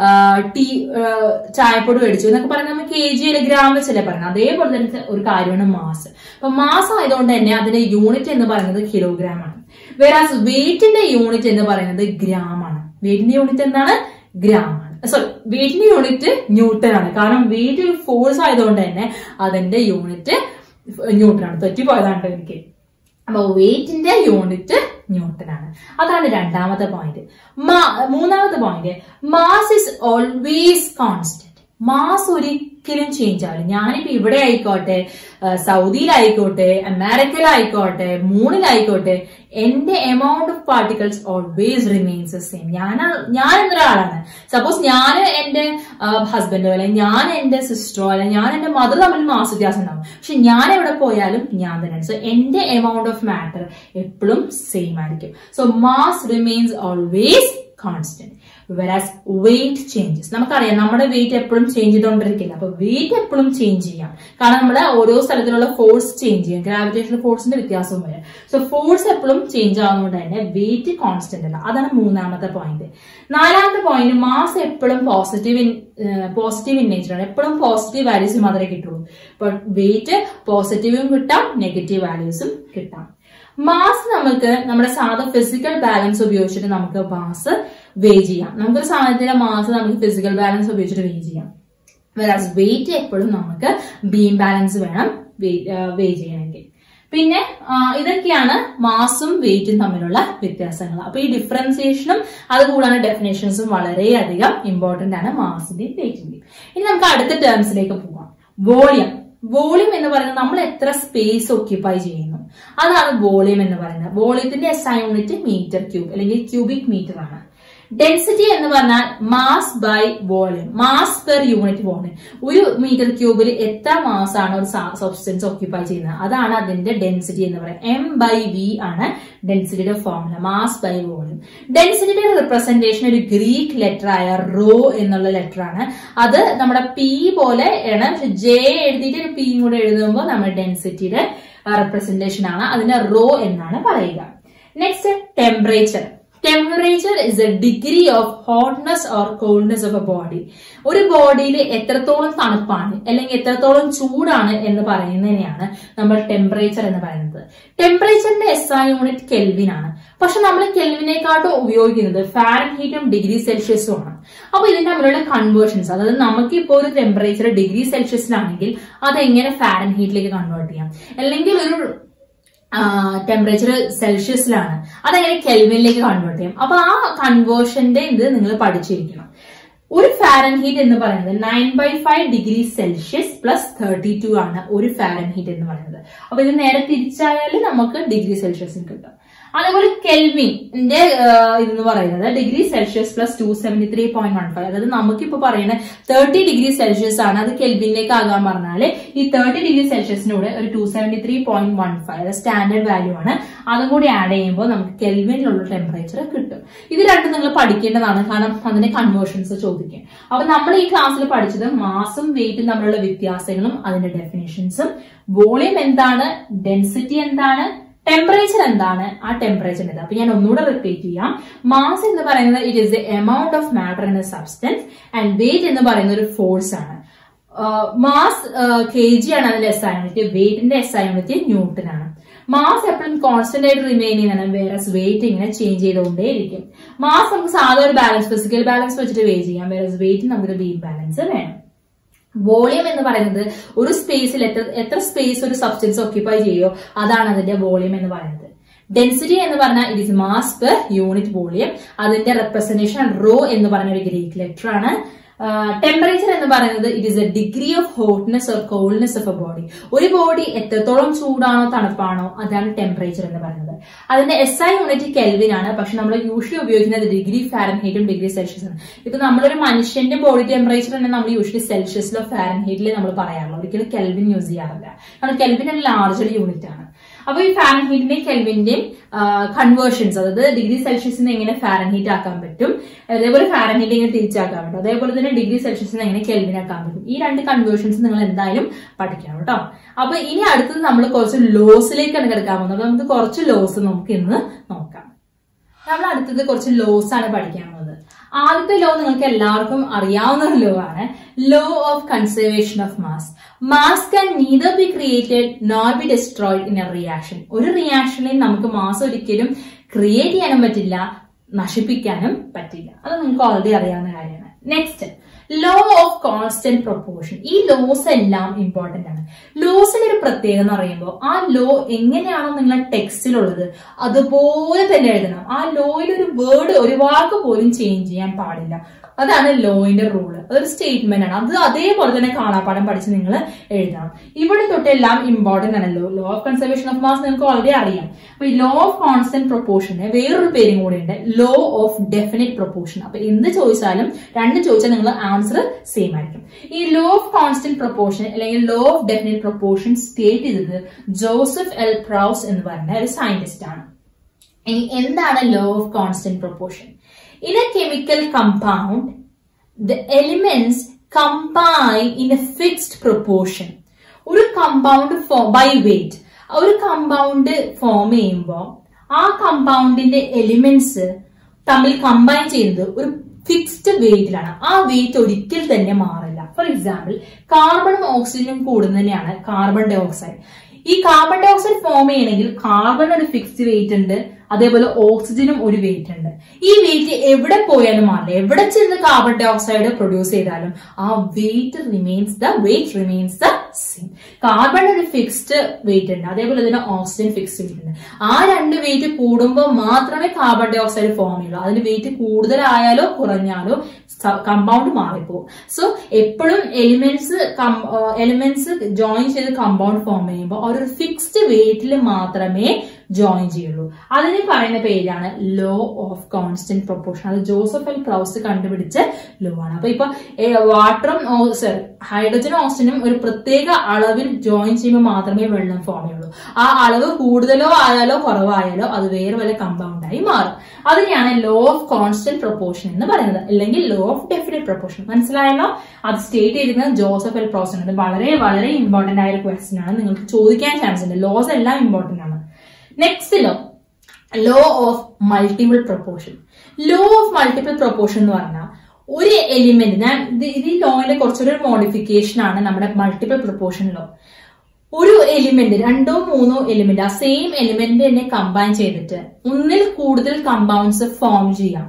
ടീ ചായപ്പൊടി മേടിച്ചു എന്നൊക്കെ പറഞ്ഞാൽ നമ്മൾ കെ ജി അല്ലെങ്കിൽ ഗ്രാം വെച്ചല്ലേ പറയുന്നത് അതേപോലെ തന്നെ ഒരു കാര്യമാണ് മാസ് അപ്പൊ മാസം ആയതുകൊണ്ട് തന്നെ അതിന്റെ യൂണിറ്റ് എന്ന് പറയുന്നത് കിലോഗ്രാം ആണ് വേറാസ് വെയിറ്റിന്റെ യൂണിറ്റ് എന്ന് പറയുന്നത് ഗ്രാം ആണ് വെയിറ്റിന്റെ യൂണിറ്റ് എന്താണ് ഗ്രാം ആണ് സോറി വെയിറ്റിന്റെ യൂണിറ്റ് ന്യൂട്ടൺ ആണ് കാരണം വെയിറ്റ് ഒരു ഫോഴ്സ് ആയതുകൊണ്ട് തന്നെ അതിന്റെ യൂണിറ്റ് ന്യൂട്ടൺ ആണ് തെറ്റിപ്പോയതാണ് എനിക്ക് അപ്പൊ വെയിറ്റിന്റെ യൂണിറ്റ് ന്യൂട്ടൺ ആണ് അതാണ് രണ്ടാമത്തെ പോയിന്റ് മൂന്നാമത്തെ point mass is always constant mass ഒരിക്കലും ചേഞ്ച് ആവില്ല ഞാനിപ്പോ ഇവിടെ ആയിക്കോട്ടെ സൗദിയിലായിക്കോട്ടെ അമേരിക്കയിലായിക്കോട്ടെ മൂണിലായിക്കോട്ടെ എന്റെ amount of particles always remains same ഞാൻ ഞാൻ എന്നൊരാളാണ് സപ്പോസ് ഞാൻ എന്റെ ഹസ്ബൻഡോ അല്ലെങ്കിൽ ഞാൻ എന്റെ സിസ്റ്ററോ അല്ലെങ്കിൽ ഞാൻ എന്റെ മദർ തമ്മിൽ മാസ് വ്യത്യാസം ഉണ്ടാവും പക്ഷെ ഞാൻ എവിടെ പോയാലും ഞാൻ തന്നെയാണ് സോ എന്റെ എമൗണ്ട് ഓഫ് മാറ്റർ എപ്പോഴും സെയിം ആയിരിക്കും so mass remains always constant versus weight changes നമുക്കറിയാം നമ്മുടെ വെയിറ്റ് എപ്പോഴും ചേഞ്ച് ചെയ്തുകൊണ്ടിരിക്കില്ല അപ്പൊ വെയിറ്റ് എപ്പോഴും ചേഞ്ച് ചെയ്യാം കാരണം നമ്മുടെ ഓരോ സ്ഥലത്തിലുള്ള ഫോഴ്സ് ചേഞ്ച് ചെയ്യാം ഗ്രാവിറ്റേഷൻ ഫോഴ്സിന്റെ വ്യത്യാസവും വരും സോ ഫോഴ്സ് എപ്പോഴും ചേഞ്ച് ആവുന്നതുകൊണ്ട് തന്നെ വെയിറ്റ് കോൺസ്റ്റന്റ് അല്ല അതാണ് മൂന്നാമത്തെ പോയിന്റ് നാലാമത്തെ പോയിന്റ് മാസ് എപ്പോഴും പോസിറ്റീവ് പോസിറ്റീവ് ഇൻ നേച്ചറാണ് എപ്പോഴും പോസിറ്റീവ് വാല്യൂസ് മാത്രമേ കിട്ടുള്ളൂ ബട്ട് വെയിറ്റ് പോസിറ്റീവും കിട്ടാം നെഗറ്റീവ് വാല്യൂസും കിട്ടാം മാസ് നമുക്ക് നമ്മുടെ സാധാ ഫിസിക്കൽ ബാലൻസ് ഉപയോഗിച്ചിട്ട് നമുക്ക് മാസ് വേ ചെയ്യാം നമുക്കൊരു സാധനത്തിന്റെ മാസ് നമുക്ക് ഫിസിക്കൽ ബാലൻസ് ഉപയോഗിച്ചിട്ട് വേ ചെയ്യാം വേറാസ് വെയിറ്റ് എപ്പോഴും നമുക്ക് ബീം ബാലൻസ് വേണം വേ ചെയ്യണമെങ്കിൽ പിന്നെ ഇതൊക്കെയാണ് മാസും വെയിറ്റും തമ്മിലുള്ള വ്യത്യാസങ്ങൾ അപ്പൊ ഈ ഡിഫറൻസിയേഷനും അതുകൂടാണ് ഡെഫിനേഷൻസും വളരെയധികം ഇമ്പോർട്ടന്റ് ആണ് മാസിന്റെയും വെയിറ്റിന്റെയും ഇനി നമുക്ക് അടുത്ത ടേംസിലേക്ക് പോകാം വോളിയം വോളിയം എന്ന് പറയുന്നത് നമ്മൾ എത്ര സ്പേസ് ഒക്യുപ്പൈ ചെയ്യുന്നു അതാണ് വോളിയം എന്ന് പറയുന്നത് വോളിയത്തിന്റെ S I unit metre cube അല്ലെങ്കിൽ ക്യൂബിക് മീറ്റർ ആണ് ഡെൻസിറ്റി എന്ന് പറഞ്ഞാൽ mass by volume mass per unit volume ഒരു മീറ്റർ ക്യൂബിൽ എത്ര മാസ് ആണ് ഒരു സബ്സ്റ്റൻസ് ഒക്യുപ്പൈ ചെയ്യുന്നത് അതാണ് അതിന്റെ ഡെൻസിറ്റി എന്ന് പറയുന്നത് എം ബൈ വി ആണ് ഡെൻസിറ്റിയുടെ ഫോർമുല മാസ് ബൈ വോളിയം ഡെൻസിറ്റിയുടെ റിപ്രസെന്റേഷൻ ഒരു ഗ്രീക്ക് ലെറ്റർ ആയ റോ എന്നുള്ള ലെറ്റർ ആണ് അത് നമ്മുടെ പി പോലെ ആണ് പക്ഷെ ജെ എഴുതിയിട്ട് ഒരു പിയും കൂടെ എഴുതുമ്പോൾ നമ്മുടെ ഡെൻസിറ്റിയുടെ റെപ്രസെന്റേഷൻ ആണ് അതിനെ റോ എന്നാണ് പറയുക next temperature temperature is a degree of hotness or coldness of a body ഒരു ബോഡിയിൽ എത്രത്തോളം തണുപ്പാണ് അല്ലെങ്കിൽ എത്രത്തോളം ചൂടാണ് എന്ന് പറയുന്നതിനെയാണ് നമ്മൾ ടെമ്പറേച്ചർ എന്ന് പറയുന്നത് ടെമ്പറേച്ചറിന്റെ എസ് ഐ യൂണിറ്റ് കെൽവിൻ ആണ് പക്ഷെ നമ്മൾ കെൽവിനെക്കാട്ടും ഉപയോഗിക്കുന്നത് ഫാരൻ ഹീറ്റും ഡിഗ്രി സെൽഷ്യസും ആണ് അപ്പൊ ഇതിന്റെ തമ്മിലുള്ള കൺവേർഷൻസ് അതായത് നമുക്ക് ഇപ്പോൾ ഒരു ടെമ്പറേച്ചർ ഡിഗ്രി സെൽഷ്യസിലാണെങ്കിൽ അത് എങ്ങനെ ഫാരൻ ഹീറ്റിലേക്ക് കൺവേർട്ട് ചെയ്യാം അല്ലെങ്കിൽ ഒരു ടെമ്പറേച്ചർ സെൽഷ്യസിലാണ് അതെങ്ങനെ കെൽവിനിലേക്ക് കൺവേർട്ട് ചെയ്യും അപ്പൊ ആ കൺവേർഷന്റെ ഇത് നിങ്ങൾ പഠിച്ചിരിക്കണം ഒരു ഫാരൻ ഹീറ്റ് എന്ന് പറയുന്നത് nine by five degree Celsius plus thirty two ആണ് ഒരു ഫാരൻ ഹീറ്റ് എന്ന് പറയുന്നത് അപ്പൊ ഇത് നേരെ തിരിച്ചായാൽ നമുക്ക് ഡിഗ്രി സെൽഷ്യസിൽ കിട്ടും അതേപോലെ കെൽവിന്റെ ഇതെന്ന് പറയുന്നത് degree Celsius plus two seventy three point one five അതായത് നമുക്കിപ്പോ പറയുന്ന തേർട്ടി ഡിഗ്രി സെൽഷ്യസ് ആണ് അത് കെൽവിനിലേക്ക് ആകാൻ പറഞ്ഞാല് ഈ തേർട്ടി ഡിഗ്രി സെൽഷ്യസിനൂടെ ഒരു two seventy three point one five അതായത് സ്റ്റാൻഡേർഡ് വാല്യൂ ആണ് അതും കൂടി ആഡ് ചെയ്യുമ്പോൾ നമുക്ക് കെൽവിനിലുള്ള ടെമ്പറേച്ചർ കിട്ടും ഇത് രണ്ടും നിങ്ങൾ പഠിക്കേണ്ടതാണ് കാരണം അതിന്റെ കൺവേർഷൻസ് ചോദിക്കും അപ്പൊ നമ്മൾ ഈ ക്ലാസ്സിൽ പഠിച്ചത് മാസും വെയിറ്റും തമ്മിലുള്ള വ്യത്യാസങ്ങളും അതിന്റെ ഡെഫിനേഷൻസും വോളിയം എന്താണ് ഡെൻസിറ്റി എന്താണ് ടെമ്പറേച്ചർ എന്താണ് ആ ടെമ്പറേച്ചർ എന്താ അപ്പൊ ഞാൻ ഒന്നുകൂടെ റിപ്പീറ്റ് ചെയ്യാം മാസ് എന്ന് പറയുന്നത് it is the amount of matter in a substance and weight എന്ന് പറയുന്ന ഒരു ഫോഴ്സ് ആണ് മാസ് കെ ജി ആണ് അതിന്റെ എസ് ഐ യൂണിറ്റ് വെയിറ്റിന്റെ എസ് ഐ യൂണിറ്റ് ന്യൂട്ടൺ ആണ് മാസ് എപ്പോഴും കോൺസ്റ്റന്റ് ആയിട്ട് റിമെയിൻ ചെയ്യുന്നതാണ് വേറെ വെയിറ്റ് ഇങ്ങനെ ചേഞ്ച് ചെയ്തുകൊണ്ടേയിരിക്കും മാസ് നമുക്ക് സാധാരണ ഒരു ബാലൻസ് ഫിസിക്കൽ ബാലൻസ് വെച്ചിട്ട് വേ ചെയ്യാം വേറെ വെയിറ്റ് നമുക്ക് ബീം ബാലൻസ് വേണം വോളിയം എന്ന് പറയുന്നത് ഒരു സ്പേസിൽ എത്ര എത്ര സ്പേസ് ഒരു സബ്സ്റ്റൻസ് ഓക്യുപ്പൈ ചെയ്യോ അതാണ് അതിന്റെ വോളിയം എന്ന് പറയുന്നത് ഡെൻസിറ്റി എന്ന് പറഞ്ഞാൽ it is mass per unit volume അതിന്റെ റെപ്രസെന്റേഷൻ റോ എന്ന് പറയുന്ന ഒരു ഗ്രീക്ക് ലെറ്റർ ആണ് ടെമ്പറേച്ചർ എന്ന് പറയുന്നത് it is a degree of hotness or coldness of a body ഒരു ബോഡി എത്രത്തോളം ചൂടാണോ തണുപ്പാണോ അതാണ് ടെമ്പറേച്ചർ എന്ന് പറയുന്നത് അതിന്റെ എസ് ഐ യൂണിറ്റ് കെൽവിൻ ആണ് പക്ഷെ നമ്മൾ യൂഷ്വലി ഉപയോഗിക്കുന്നത് ഡിഗ്രി ഫാരൻഹീറ്റും ഡിഗ്രി സെൽഷ്യസ് ആണ് ഇപ്പൊ നമ്മളൊരു മനുഷ്യന്റെ ബോഡി ടെമ്പറേച്ചർ തന്നെ നമ്മൾ യൂഷ്വലി സെൽഷ്യസിലോ ഫാരൻഹീറ്റിലോ നമ്മൾ പറയാറുള്ളൂ ഒരിക്കലും കെൽവിൻ യൂസ് ചെയ്യാറില്ല കാരണം കെൽവിൻ ഒരു ലാർജർ യൂണിറ്റ് ആണ് അപ്പൊ ഈ ഫാരൻഹീറ്റിന്റെയും കെൽവിന്റെയും കൺവേർഷൻസ് അതായത് ഡിഗ്രി സെൽഷ്യസിന് എങ്ങനെ ഫാരൻഹീറ്റ് ആക്കാൻ പറ്റും അതേപോലെ ഫാരൻഹീറ്റ് എങ്ങനെ തിരിച്ചാക്കാൻ പറ്റും അതേപോലെ തന്നെ ഡിഗ്രി സെൽഷ്യസിന് എങ്ങനെ കെൽവിൻ ആക്കാൻ പറ്റും ഈ രണ്ട് കൺവേർഷൻസ് നിങ്ങൾ എന്തായാലും പഠിക്കണം കേട്ടോ അപ്പൊ ഇനി അടുത്തത് നമ്മൾ കുറച്ച് ലോസിലേക്കാണ് കിടക്കാൻ പോകുന്നത് അപ്പൊ നമുക്ക് കുറച്ച് ലോസ് നമുക്ക് ഇന്ന് നോക്കാം നമ്മൾ അടുത്തത് കുറച്ച് ലോസ് ആണ് പഠിക്കാൻ പോകുന്നത് ആദ്യത്തെ ലോ നിങ്ങൾക്ക് എല്ലാവർക്കും അറിയാവുന്ന ഒരു ലോ ആണ് law of conservation of mass mass can neither be created nor be destroyed in a reaction ഒരു റിയാക്ഷനിൽ നമുക്ക് മാസ് ഒരിക്കലും ക്രിയേറ്റ് ചെയ്യാനും പറ്റില്ല നശിപ്പിക്കാനും പറ്റില്ല അത് നിങ്ങൾക്ക് ഓൾറെഡി അറിയാവുന്ന കാര്യമാണ് next law of constant proportion ഈ ലോസ് എല്ലാം ഇമ്പോർട്ടന്റ് ആണ് ലോസിന്റെ ഒരു പ്രത്യേകത എന്ന് പറയുമ്പോൾ ആ ലോ എങ്ങനെയാണോ നിങ്ങളുടെ ടെക്സ്റ്റിലുള്ളത് അതുപോലെ തന്നെ എഴുതണം ആ ലോയിൽ ഒരു വേർഡ് ഒരു വാക്ക് പോലും ചേഞ്ച് ചെയ്യാൻ പാടില്ല അതാണ് ലോയിന്റെ റൂള് അതൊരു സ്റ്റേറ്റ്മെന്റ് ആണ് അത് അതേപോലെ തന്നെ കാണാപ്പാടം പഠിച്ച് നിങ്ങൾ എഴുതണം ഇവിടെ തൊട്ടെല്ലാം ഇമ്പോർട്ടന്റ് ആണല്ലോ law of conservation of mass നിങ്ങൾക്ക് ഓൾറെഡി അറിയാം അപ്പൊ ഈ ലോ ഓഫ് കോൺസ്റ്റന്റ് പ്രൊപ്പോർഷന് വേറൊരു പേരും കൂടെ ഉണ്ട് ലോ ഓഫ് ഡെഫിനിറ്റ് പ്രൊപ്പോർഷൻ അപ്പൊ എന്ത് ചോദിച്ചാലും രണ്ടും ചോദിച്ചാൽ നിങ്ങൾ ആൻസർ സെയിം ആയിരിക്കും ഈ ലോ ഓഫ് കോൺസ്റ്റന്റ് പ്രൊപ്പോർഷൻ അല്ലെങ്കിൽ law of definite proportion state ചെയ്തത് ജോസഫ് എൽ പ്രൗസ് എന്ന് പറയുന്ന ഒരു സയന്റിസ്റ്റ് ആണ് ഇനി എന്താണ് law of constant proportion in a chemical compound the elements combine in a fixed proportion ഒരു കമ്പൗണ്ട് ബൈ വെയിറ്റ് ഒരു കമ്പൗണ്ട് ഫോം ചെയ്യുമ്പോൾ ആ കമ്പൗണ്ടിന്റെ എലിമെന്റ്സ് തമ്മിൽ കമ്പൈൻ ചെയ്യുന്നത് ഒരു ഫിക്സ്ഡ് വെയിറ്റിലാണ് ആ വെയിറ്റ് ഒരിക്കൽ തന്നെ മാറില്ല ഫോർ എക്സാമ്പിൾ കാർബണും ഓക്സിജനും കൂടുന്നതിനെയാണ് കാർബൺ ഡൈ ഓക്സൈഡ് ഈ കാർബൺ ഡൈ ഓക്സൈഡ് ഫോം ചെയ്യണമെങ്കിൽ കാർബൺ ഒരു ഫിക്സ്ഡ് വെയിറ്റ് ഉണ്ട് അതേപോലെ ഓക്സിജനും ഒരു വെയിറ്റ് ഉണ്ട് ഈ വെയിറ്റ് എവിടെ പോയാലും മാറില്ല എവിടെ ചെന്ന് കാർബൺ ഡൈ ഓക്സൈഡ് പ്രൊഡ്യൂസ് ചെയ്താലും ആ weight remains the weight remains the same carbon ഒരു ഫിക്സ്ഡ് വെയിറ്റ് ഉണ്ട് അതേപോലെ തന്നെ ഓക്സിജൻ ഫിക്സ്ഡ് വെയിറ്റ് ഉണ്ട് ആ രണ്ട് വെയിറ്റ് കൂടുമ്പോൾ മാത്രമേ കാർബൺ ഡൈ ഓക്സൈഡ് ഫോം ചെയ്യുള്ളൂ അതിന് വെയിറ്റ് കൂടുതലായാലോ കുറഞ്ഞാലോ കമ്പൗണ്ട് മാറിപ്പോകും സോ എപ്പോഴും എലിമെന്റ്സ് എലിമെന്റ്സ് ജോയിൻ ചെയ്ത് കമ്പൗണ്ട് ഫോം ചെയ്യുമ്പോൾ ഒരു ഫിക്സ്ഡ് വെയിറ്റിൽ മാത്രമേ ജോയിൻ ചെയ്യുള്ളൂ അതിന് പറയുന്ന പേരാണ് ലോ ഓഫ് കോൺസ്റ്റന്റ് പ്രൊപ്പോർഷൻ അത് ജോസഫ് എൽ പ്രൗസ് കണ്ടുപിടിച്ച ലോ ആണ് അപ്പൊ ഇപ്പൊ വാട്ടറും സോറി ഹൈഡ്രജനും ഓക്സിജനും ഒരു പ്രത്യേക അളവിൽ ജോയിൻ ചെയ്യുമ്പോൾ മാത്രമേ വെള്ളം ഫോം ചെയ്യുള്ളൂ ആ അളവ് കൂടുതലോ ആയാലോ കുറവായാലോ അത് വേറെ വല്ല കമ്പൗണ്ടായി മാറും അതിനെയാണ് ലോ ഓഫ് കോൺസ്റ്റന്റ് പ്രൊപ്പോർഷൻ എന്ന് പറയുന്നത് അല്ലെങ്കിൽ ലോ ഓഫ് ഡെഫിനറ്റ് പ്രൊപ്പോർഷൻ മനസ്സിലായല്ലോ അത് സ്റ്റേറ്റ് ചെയ്തിരിക്കുന്നത് ജോസഫ് എൽ പ്രൗസ് ആണ് ഇത് വളരെ വളരെ ഇമ്പോർട്ടന്റ് ആയ ഒരു ക്വസ്റ്റൻ ആണ് നിങ്ങൾക്ക് ചോദിക്കാൻ ചാൻസ് ഉണ്ട് ലോസ് എല്ലാം ഇമ്പോർട്ടന്റ് ആണ് next law law of multiple proportion law of multiple proportion എന്ന് പറഞ്ഞാൽ ഒരു എലിമെന്റ് ഞാൻ ഇത് ഈ ലോയിലെ കുറച്ചൊരു മോഡിഫിക്കേഷൻ ആണ് നമ്മുടെ മൾട്ടിപ്പിൾ പ്രൊപ്പോർഷൻ ലോ ഒരു എലിമെന്റ് രണ്ടോ മൂന്നോ എലിമെന്റ് ആ സെയിം എലിമെന്റ് തന്നെ കമ്പൈൻ ചെയ്തിട്ട് ഒന്നിൽ കൂടുതൽ കമ്പൗണ്ട്സ് ഫോം ചെയ്യാം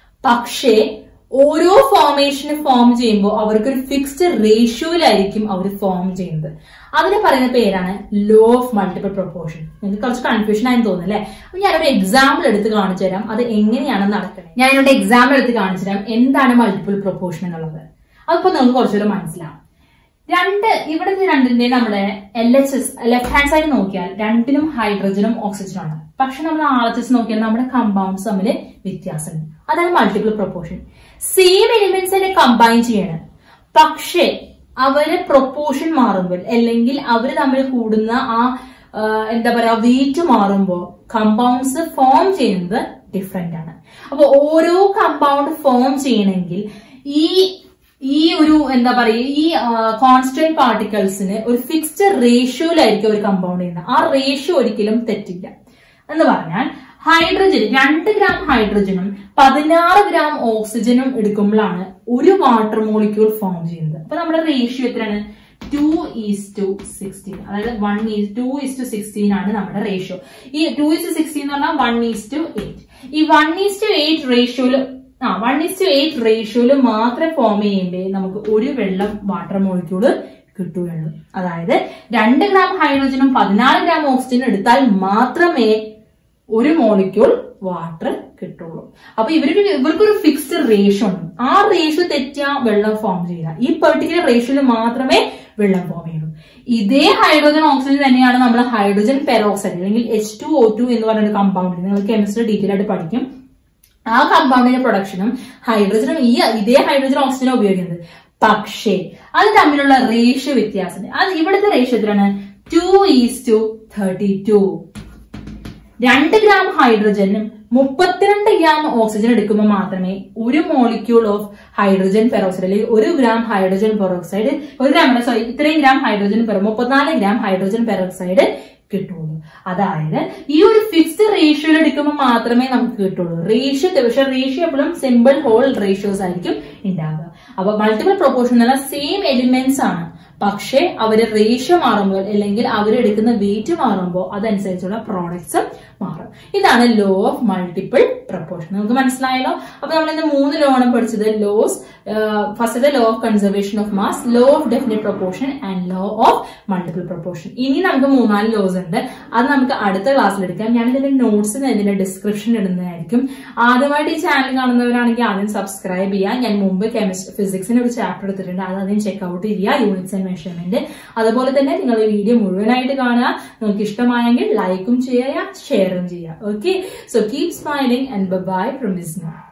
പക്ഷേ ഓരോ ഫോർമേഷന് ഫോം ചെയ്യുമ്പോൾ അവർക്ക് ഒരു ഫിക്സ്ഡ് റേഷ്യോയിലായിരിക്കും അവർ ഫോം ചെയ്യുന്നത് അതിന് പറയുന്ന പേരാണ് ലോ ഓഫ് മൾട്ടിപ്പിൾ പ്രൊപ്പോർഷൻ നിങ്ങൾക്ക് കുറച്ച് കൺഫ്യൂഷൻ ആയി തോന്നുന്നു അല്ലെ അപ്പൊ ഞാനൊരു എക്സാമ്പിൾ എടുത്ത് കാണിച്ചു തരാം അത് എങ്ങനെയാണ് നടക്കുന്നത് ഞാൻ എന്നോട് എക്സാമ്പിൾ എടുത്ത് കാണിച്ചു തരാം എന്താണ് മൾട്ടിപ്പിൾ പ്രൊപ്പോർഷൻ എന്നുള്ളത് അതിപ്പോ നിങ്ങൾക്ക് കുറച്ചുകൂടെ മനസ്സിലാവും രണ്ട് ഇവിടുത്തെ രണ്ടിന്റെ നമ്മുടെ L H S left hand side നോക്കിയാൽ രണ്ടിനും ഹൈഡ്രജനും ഓക്സിജനും ആണ് പക്ഷെ നമ്മൾ ആർ എച്ച് എസ് നോക്കിയാൽ നമ്മുടെ കമ്പൗണ്ട്സ് തമ്മിൽ വ്യത്യാസമുണ്ട് അതാണ് മൾട്ടിപ്പിൾ പ്രൊപ്പോർഷൻ സെയിം എലിമെന്റ്സിനെ കമ്പൈൻ ചെയ്യണം പക്ഷേ അവര് പ്രൊപ്പോർഷൻ മാറുമ്പോൾ അല്ലെങ്കിൽ അവര് തമ്മിൽ കൂടുന്ന ആ ആ, എന്താ പറയാ വെയിറ്റ് മാറുമ്പോൾ കമ്പൗണ്ട്സ് ഫോം ചെയ്യുന്നത് ഡിഫറെന്റ് ആണ് അപ്പൊ ഓരോ കമ്പൗണ്ട് ഫോം ചെയ്യണമെങ്കിൽ ഈ ഈ ഒരു എന്താ പറയുക ഈ കോൺസ്റ്റന്റ് പാർട്ടിക്കിൾസിന് ഒരു ഫിക്സ്ഡ് റേഷ്യോയിലായിരിക്കും ഒരു കമ്പൗണ്ട് ചെയ്യുന്നത് ആ റേഷ്യോ ഒരിക്കലും തെറ്റില്ല എന്ന് പറഞ്ഞാൽ ഹൈഡ്രജൻ രണ്ട് ഗ്രാം ഹൈഡ്രജനും പതിനാറ് ഗ്രാം ഓക്സിജനും എടുക്കുമ്പോഴാണ് ഒരു വാട്ടർ മോളിക്യൂൾ ഫോം ചെയ്യുന്നത് അപ്പൊ നമ്മുടെ റേഷ്യോ എത്രയാണ് ടു ഈസ് ടു സിക്സ്റ്റീൻ അതായത് one is to is to sixteen ആണ് നമ്മുടെ റേഷ്യോ ഈ ടു ഈസ് ടു സിക്സ്റ്റീൻ എന്ന് പറഞ്ഞാൽ വൺ ഈസ് ടു എയ്റ്റ് ഈ വൺ ഈസ് ടു എയ്റ്റ് റേഷ്യോയില് ആ വൺ ഈസ് ടു എയ്റ്റ് റേഷ്യോയില് മാത്രമേ ഫോം ചെയ്യുമ്പോൾ നമുക്ക് ഒരു വെള്ളം വാട്ടർ മോളിക്യൂള് കിട്ടുകയുള്ളൂ അതായത് രണ്ട് ഗ്രാം ഹൈഡ്രജനും പതിനാറ് ഗ്രാം ഓക്സിജനും എടുത്താൽ മാത്രമേ ഒരു മോളിക്യൂൾ വാട്ടർ കിട്ടുള്ളൂ അപ്പൊ ഇവർക്ക് ഇവർക്കൊരു ഫിക്സ്ഡ് റേഷ്യോ ഉണ്ട് ആ റേഷ്യോ തെറ്റിയാ വെള്ളം ഫോം ചെയ്യില്ല ഈ പെർട്ടിക്കുലർ റേഷ്യോയിൽ മാത്രമേ വെള്ളം ഫോം ചെയ്യുള്ളൂ ഇതേ ഹൈഡ്രോജൻ ഓക്സിജൻ തന്നെയാണ് നമ്മൾ ഹൈഡ്രോജൻ പെറോക്സൈഡ് അല്ലെങ്കിൽ എച്ച് ടു ഒ ടു എന്ന് പറയുന്ന ഒരു കമ്പൗണ്ട് നിങ്ങൾ കെമിസ്ട്രി ഡീറ്റെയിൽ ആയിട്ട് പഠിക്കും ആ കമ്പൗണ്ടിന്റെ പ്രൊഡക്ഷനും ഹൈഡ്രജനും ഈ ഇതേ ഹൈഡ്രജൻ ഓക്സിജനും ഉപയോഗിക്കുന്നത് പക്ഷേ അത് തമ്മിലുള്ള റേഷ്യോ വ്യത്യാസമുണ്ട് അത് ഇവിടുത്തെ റേഷ്യോ എത്രയാണ് two is to thirty two രണ്ട് ഗ്രാം ഹൈഡ്രജനും മുപ്പത്തിരണ്ട് ഗ്രാം ഓക്സിജൻ എടുക്കുമ്പോൾ മാത്രമേ ഒരു മോളിക്യൂൾ ഓഫ് ഹൈഡ്രജൻ പെറോക്സൈഡ് അല്ലെങ്കിൽ ഒരു ഗ്രാം ഹൈഡ്രജൻ പെറോക്സൈഡ് ഒരു ഗ്രാം സോറി ഇത്രയും ഗ്രാം ഹൈഡ്രജൻ പെറോ മുപ്പത്തിനാല് ഗ്രാം ഹൈഡ്രജൻ പെറോക്സൈഡ് കിട്ടുള്ളൂ അതായത് ഈ ഒരു ഫിക്സ്ഡ് റേഷ്യോയിൽ എടുക്കുമ്പോൾ മാത്രമേ നമുക്ക് കിട്ടുള്ളൂ റേഷ്യോ പക്ഷെ റേഷ്യോ എപ്പോഴും സിമ്പിൾ ഹോൾ റേഷ്യോസ് ആയിരിക്കും ഉണ്ടാവുക അപ്പൊ മൾട്ടിപ്പിൾ പ്രൊപ്പോർഷൻ എന്നുള്ള സെയിം എലിമെന്റ്സ് ആണ് പക്ഷേ അവര് റേഷ്യോ മാറുമ്പോൾ അല്ലെങ്കിൽ അവരെടുക്കുന്ന വെയിറ്റ് മാറുമ്പോൾ അതനുസരിച്ചുള്ള പ്രോഡക്ട്സ് മാറും ഇതാണ് ലോ ഓഫ് മൾട്ടിപ്പിൾ പ്രപ്പോർഷൻ നമുക്ക് മനസ്സിലായല്ലോ അപ്പൊ നമ്മൾ ഇന്ന് മൂന്ന് ലോ ആണ് പഠിച്ചത് laws first law of conservation of mass law of definite proportion and law of multiple proportion ഇനി നമുക്ക് മൂന്നാല് ലോസ് ഉണ്ട് അത് നമുക്ക് അടുത്ത ക്ലാസ്സിൽ എടുക്കാം ഞാൻ ഇതിന്റെ നോട്ട്സ് ഇതിന്റെ ഡിസ്ക്രിപ്ഷൻ ഇടുന്നതായിരിക്കും ആദ്യമായിട്ട് ഈ ചാനൽ കാണുന്നവരാണെങ്കിൽ ആദ്യം സബ്സ്ക്രൈബ് ചെയ്യുക ഞാൻ മുമ്പ് കെമിസ്ട്രി ഫിസിക്സിന് ഒരു ചാപ്റ്റർ എടുത്തിട്ടുണ്ട് അത് ആദ്യം ചെക്ക്ഔട്ട് ചെയ്യുക യൂണിറ്റ്സ് ആൻഡ് മെഷർമെന്റ് അതുപോലെ തന്നെ നിങ്ങൾ ഈ വീഡിയോ മുഴുവനായിട്ട് കാണുക നിങ്ങൾക്ക് ഇഷ്ടമായെങ്കിൽ ലൈക്കും ചെയ്യുക ഷെയറും ചെയ്യുക okay so keep smiling and bye from miss